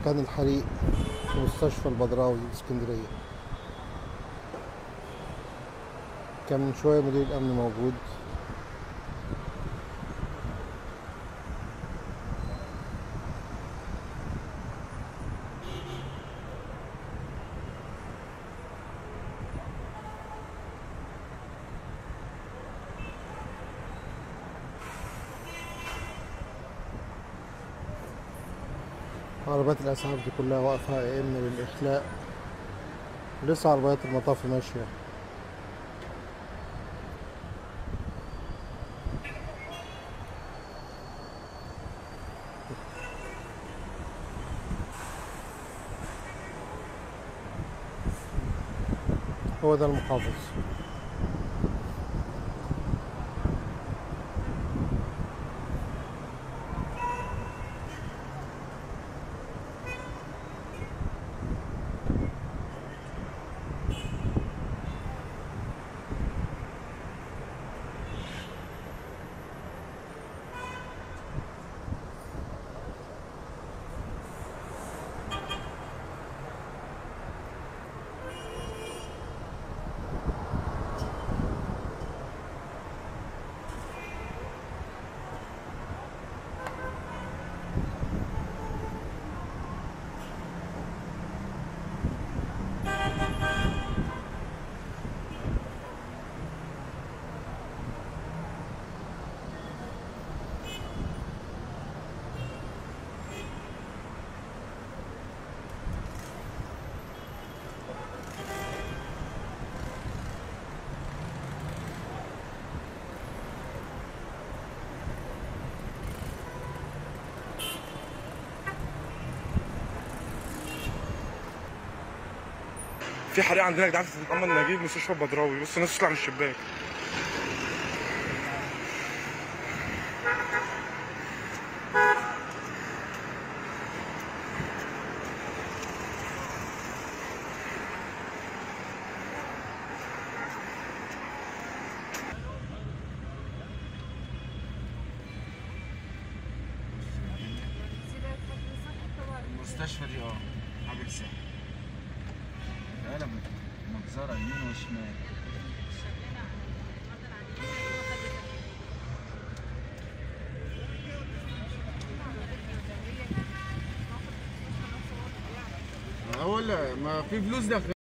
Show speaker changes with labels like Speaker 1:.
Speaker 1: مكان الحريق في مستشفى البدراوي اسكندرية كان من شوية مدير الأمن موجود عربيات الإسعاف دي كلها واقفة يا إما للإخلاء لسه عربيات المطاف ماشية هو ده المحافظ
Speaker 2: في حريق عندنا يا جدعان في محمد نجيب مستشفى البدراوي بص الناس تطلع من الشباك
Speaker 3: المستشفى دي اه حاجة سهلة قلب مجزرة يمين وشمال هو لا ما في فلوس داخل